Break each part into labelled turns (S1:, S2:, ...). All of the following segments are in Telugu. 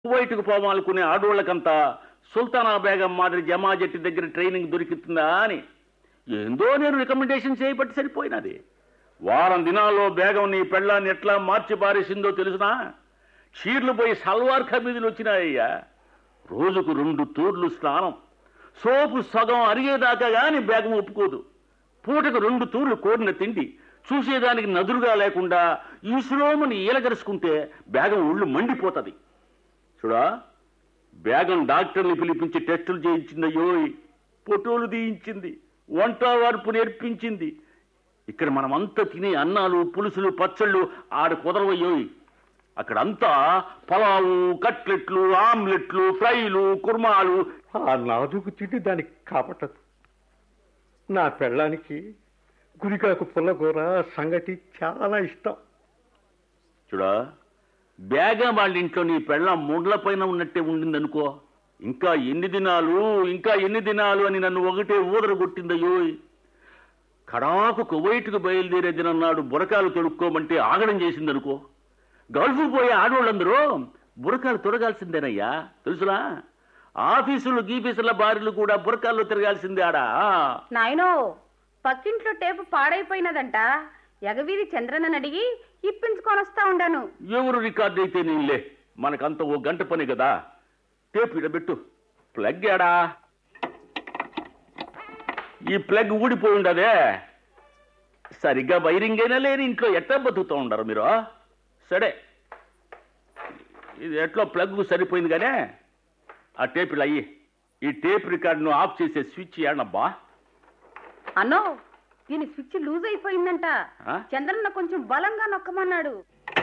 S1: కువైట్కు పోవాలనుకునే ఆడోళ్ళకంతా సుల్తానా బేగం మాదిరి జమాజట్టి దగ్గర ట్రైనింగ్ దొరికితుందా అని ఏందో నేను రికమెండేషన్ చేయబట్టి సరిపోయినది వారం దినాల్లో బేగం నీ పెళ్ళాన్ని ఎట్లా మార్చి పారేసిందో తెలుసునా చీర్లు పోయి సల్వార్ ఖమీదులు వచ్చినాయ్యా రోజుకు రెండు తూర్లు స్నానం సోపు సగం అరిగేదాకా గాని బేగం ఒప్పుకోదు పూటకు రెండు తూర్లు కోరిన తిండి చూసేదానికి నదురుగా లేకుండా ఈశ్రోమని ఈలగరుచుకుంటే బేగం ఒళ్ళు మండిపోతుంది చూడా బేగం డాక్టర్ని పిలిపించి టెస్టులు చేయించిందయ్యో ఫోటోలు తీయించింది వంట వార్పు నేర్పించింది ఇక్కడ మనమంతా తినే అన్నాలు పులుసులు పచ్చళ్ళు ఆడ కుదరవయ్యోయ్ అక్కడంతా పలావు కట్లెట్లు ఆమ్లెట్లు ఫ్రైలు కుర్మాలు
S2: ఆ నాజుకు తిండి దానికి కాపట్టదు నా పెళ్ళానికి గురికాకు పుల్లకూర సంగటి చాలా ఇష్టం
S1: చూడా బేగా వాళ్ళ ఇంట్లో నీ పెళ్ళం ముండ్ల పైన ఉన్నట్టే ఉండిందనుకో ఇంకా ఎన్ని దినాలు ఇంకా ఎన్ని దినాలు అని నన్ను ఒకటే ఊదర కొట్టిందయ్యో కడాకు కువైట్కు బయలుదేరే దినన్నాడు బురకాలు తొడుక్కోమంటే ఆగడం చేసిందనుకో గల్ఫ్ పోయే ఆడవాళ్ళందరూ బురకాలు తొడగాల్సిందేనయ్యా తెలుసులా ఆఫీసులు గీఫీసుల బారిలు కూడా బురకాల్లో తిరగాల్సిందే ఆడా
S3: నాయనో పక్కింట్లో టేపు పాడైపోయినదంట ఎగవీరి చంద్రనని అడిగి ఇప్పించుకొని వస్తా ఉండాను
S1: ఎవరు రికార్డు అయితే నీళ్ళే మనకంత ఓ గంట పని కదా టేప్ ఇడబెట్టు ప్లగ్ ఏడా ఈ ప్లగ్ ఊడిపోయి ఉండదే సరిగ్గా వైరింగ్ అయినా లేని ఇంట్లో ఎట్లా బతుకుతూ ఉండరు మీరు సరే ఇది ఎట్లో ప్లగ్ సరిపోయింది కానీ ఆ టేప్ ఇలా అయ్యి ఈ టేప్ రికార్డును ఆఫ్ చేసే స్విచ్ ఏడబ్బా
S3: అన్నో దీని స్విచ్ లూజ్ అయిపోయిందంట
S1: ఆ?
S3: చంద్రన్న కొంచెం బలంగా నొక్కమన్నాడు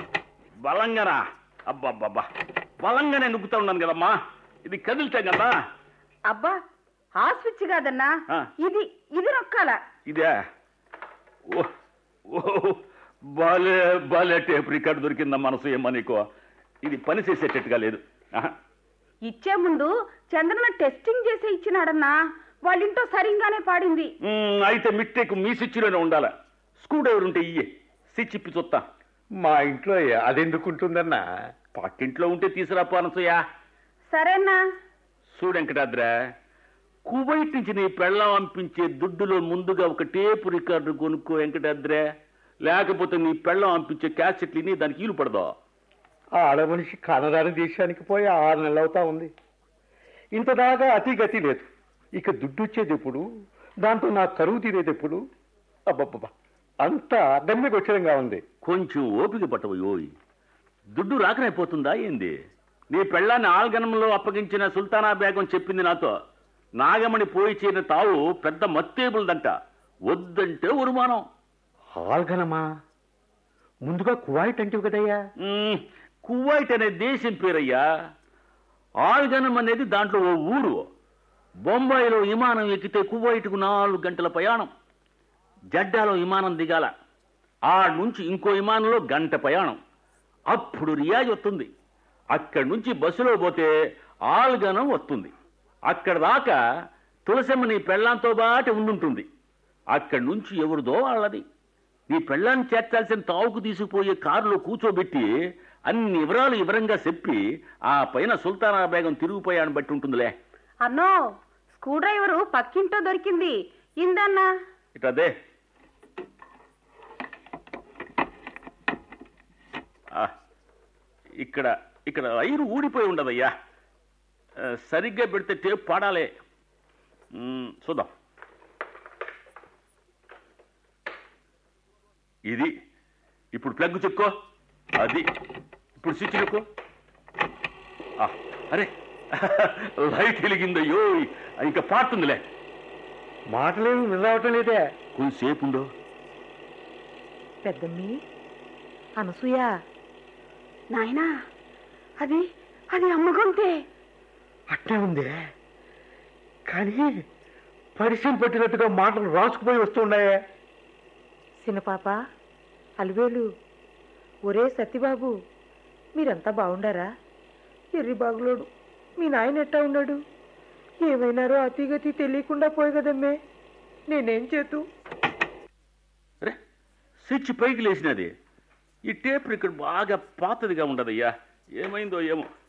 S1: బలంగానా అబ్బబ్బబ్బా బలంగానే నొక్కుతా ఉన్నాను కదమ్మా ఇది కదిలితే కదా
S3: అబ్బా ఆ స్విచ్ కాదన్నా
S1: ఆ.
S3: ఇది ఇది నొక్కాల
S1: ఇదే ఓ ఓ బాలే బాలే టేప్ రికార్డు దొరికిందా మనసు ఏమో నీకు ఇది పని చేసేటట్టుగా లేదు ఆహా.
S3: ఇచ్చే ముందు చంద్రన్న టెస్టింగ్ చేసి ఇచ్చినాడన్నా వాళ్ళింటో సరిగ్గానే పాడింది
S1: మ్, అయితే మిట్టేకు మీ స్విచ్లోనే ఉండాలా స్క్రూ డ్రైవర్ ఉంటే ఇయ్యే స్విచ్ ఇప్పి చూస్తా
S2: మా ఇంట్లో అదెందుకుంటుందన్నా
S1: పక్కింట్లో ఉంటే తీసుకురాపో అనసూయ
S3: సరేనా
S1: చూడు వెంకటాద్ర కువైట్ నుంచి నీ పెళ్ళం పంపించే దుడ్డులో ముందుగా ఒక టేపు రికార్డు కొనుక్కో వెంకటాద్ర లేకపోతే నీ పెళ్ళం పంపించే క్యాసెట్లు ని దానికి ఈలు పడదా
S2: ఆ ఆడ మనిషి కనరాని దేశానికి పోయి ఆరు నెలలు అవుతా ఉంది ఇంతదాకా అతి గతి లేదు ఇక దుడ్డు వచ్చేది ఎప్పుడు దాంతో నా కరువు తీరేది ఎప్పుడు అబ్బబ్బబ్బా అంతా దమ్మికొచ్చడంగా ఉంది
S1: కొంచెం ఓపిక పట్టవు యోయ్ దుడ్డు రాకనైపోతుందా ఏంది నీ పెళ్ళాన్ని ఆల్గనంలో అప్పగించిన సుల్తానా బేగం చెప్పింది నాతో నాగమణి పోయి చేరిన తావు పెద్ద మత్తేబుల్దంట వద్దంటే ఉరుమానం
S2: ఆల్గనమా ముందుగా కువైట్ అంటే కదయ్యా
S1: మ్మ్, కువైట్ అనే దేశం పేరయ్యా ఆల్గనం అనేది దాంట్లో ఓ ఊరు బొంబాయిలో విమానం ఎక్కితే కువైట్కు నాలుగు గంటల ప్రయాణం జడ్డాలో విమానం దిగాల ఆ నుంచి ఇంకో విమానంలో గంట ప్రయాణం అప్పుడు రియాజ్ వస్తుంది అక్కడి నుంచి బస్సులో పోతే ఆల్గనం వస్తుంది అక్కడ దాకా తులసమ్మ నీ పెళ్ళాంతో బాటి ఉండుంటుంది అక్కడి నుంచి ఎవరిదో వాళ్ళది నీ పెళ్ళాన్ని చేర్చాల్సిన తావుకు తీసుకుపోయే కారులో కూర్చోబెట్టి అన్ని వివరాలు వివరంగా చెప్పి ఆ పైన సుల్తానా బేగం తిరిగిపోయాను బట్టి ఉంటుందిలే
S3: అన్నో స్క్రూ డ్రైవరు పక్కింటో దొరికింది ఇందన్నా
S1: ఇటదే ఆ, ఇక్కడ ఇక్కడ ఐరు ఊడిపోయి ఉండదయ్యా ఆ, సరిగ్గా పెడితే టేప్ పాడాలే మ్, చూద్దాం ఇది ఇప్పుడు ప్లగ్ చెక్కో అది ఇప్పుడు స్విచ్ చెక్కో ఆ, అరే లైట్ వెలిగిందయ్యో ఇంకా పాడుతుందిలే
S2: మాటలేమి వినరావటం లేదే
S1: కొంచెంసేపు ఉండో
S4: పెద్దమ్మి అనసూయ
S3: నాయనా అది అది అమ్మగొంతే
S2: అట్టే ఉందే కానీ పరిచయం పెట్టినట్టుగా మాటలు రాసుకుపోయి వస్తున్నాయే
S4: చిన్నపాప అలివేలు ఒరే సత్యబాబు మీరంతా బాగుండారా ఎర్రి బాగులోడు మీ నాయన ఎట్టా ఉన్నాడు ఏమైనారో అతిగతి తెలియకుండా పోయి కదమ్మే నేనేం చేతు
S1: అరే స్విచ్ పైకి లేచినది ఈ టేప్ ఇక్కడ బాగా పాతదిగా ఉండదయ్యా ఏమైందో ఏమో